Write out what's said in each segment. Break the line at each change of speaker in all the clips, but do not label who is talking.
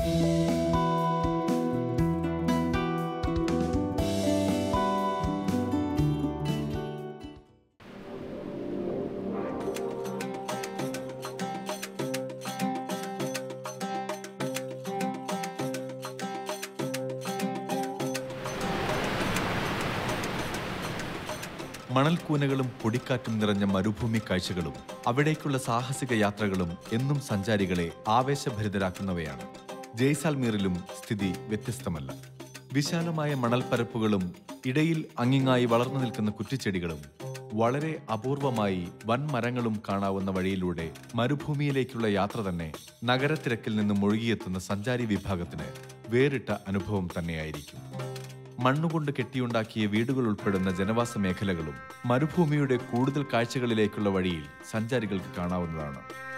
മണൽക്കൂനകളും പൊടിക്കാറ്റും നിറഞ്ഞ മരുഭൂമി കാഴ്ചകളും അവിടേക്കുള്ള സാഹസിക യാത്രകളും എന്നും സഞ്ചാരികളെ ആവേശഭരിതരാക്കുന്നവയാണ് ജയ്സാൽമീറിലും സ്ഥിതി വ്യത്യസ്തമല്ല വിശാലമായ മണൽപ്പരപ്പുകളും ഇടയിൽ അങ്ങിങ്ങായി വളർന്നു നിൽക്കുന്ന കുറ്റിച്ചെടികളും വളരെ അപൂർവമായി വൻമരങ്ങളും കാണാവുന്ന വഴിയിലൂടെ മരുഭൂമിയിലേക്കുള്ള യാത്ര തന്നെ നഗരത്തിരക്കിൽ നിന്നും ഒഴുകിയെത്തുന്ന സഞ്ചാരി വിഭാഗത്തിന് വേറിട്ട അനുഭവം തന്നെയായിരിക്കും മണ്ണുകൊണ്ട് കെട്ടിയുണ്ടാക്കിയ വീടുകൾ ഉൾപ്പെടുന്ന ജനവാസ മേഖലകളും മരുഭൂമിയുടെ കൂടുതൽ കാഴ്ചകളിലേക്കുള്ള വഴിയിൽ സഞ്ചാരികൾക്ക് കാണാവുന്നതാണ്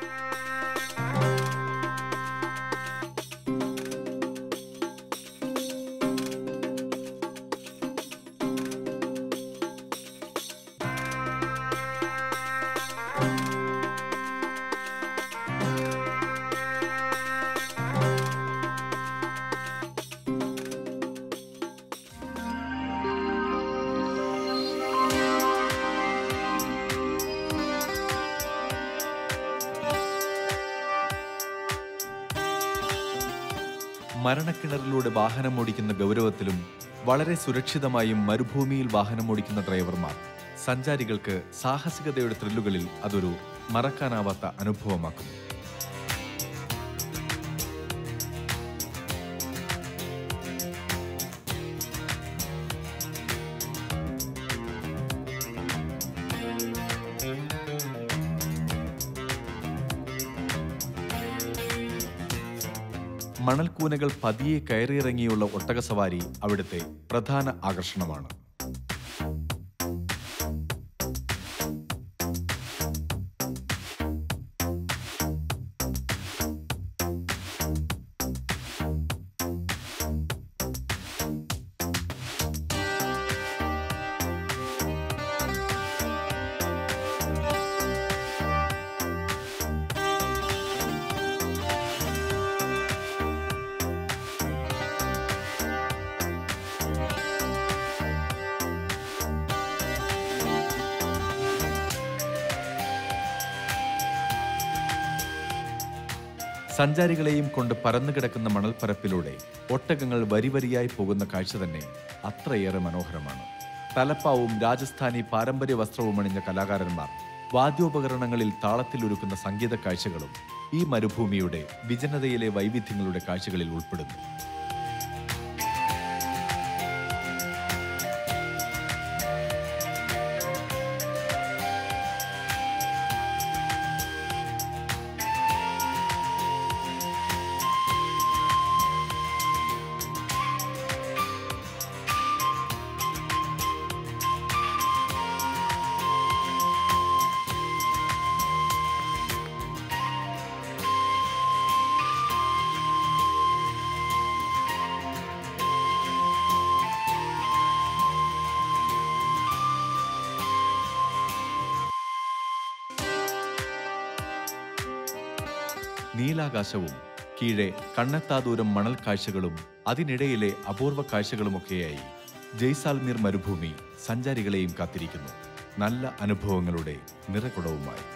മരണക്കിണറിലൂടെ വാഹനമോടിക്കുന്ന ഗൗരവത്തിലും വളരെ സുരക്ഷിതമായും മരുഭൂമിയിൽ വാഹനമോടിക്കുന്ന ഡ്രൈവർമാർ സഞ്ചാരികൾക്ക് സാഹസികതയുടെ ത്രില്ലുകളിൽ അതൊരു മറക്കാനാവാത്ത അനുഭവമാക്കുന്നു മണൽക്കൂനകൾ പതിയെ കയറിയിറങ്ങിയുള്ള ഒട്ടകസവാരി അവിടുത്തെ പ്രധാന ആകർഷണമാണ് സഞ്ചാരികളെയും കൊണ്ട് പരന്നു കിടക്കുന്ന മണൽപ്പരപ്പിലൂടെ ഒട്ടകങ്ങൾ വരിവരിയായി പോകുന്ന കാഴ്ച തന്നെ അത്രയേറെ മനോഹരമാണ് തലപ്പാവും രാജസ്ഥാനി പാരമ്പര്യ വസ്ത്രവും അണിഞ്ഞ കലാകാരന്മാർ വാദ്യോപകരണങ്ങളിൽ താളത്തിലൊരുക്കുന്ന സംഗീത കാഴ്ചകളും ഈ മരുഭൂമിയുടെ വിജനതയിലെ വൈവിധ്യങ്ങളുടെ കാഴ്ചകളിൽ ഉൾപ്പെടുന്നു നീലാകാശവും കീഴെ കണ്ണെത്താ ദൂരം മണൽ കാഴ്ചകളും അതിനിടയിലെ അപൂർവ കാഴ്ചകളുമൊക്കെയായി ജയ്സാൽമീർ മരുഭൂമി സഞ്ചാരികളെയും കാത്തിരിക്കുന്നു നല്ല അനുഭവങ്ങളുടെ നിറകുടവുമായി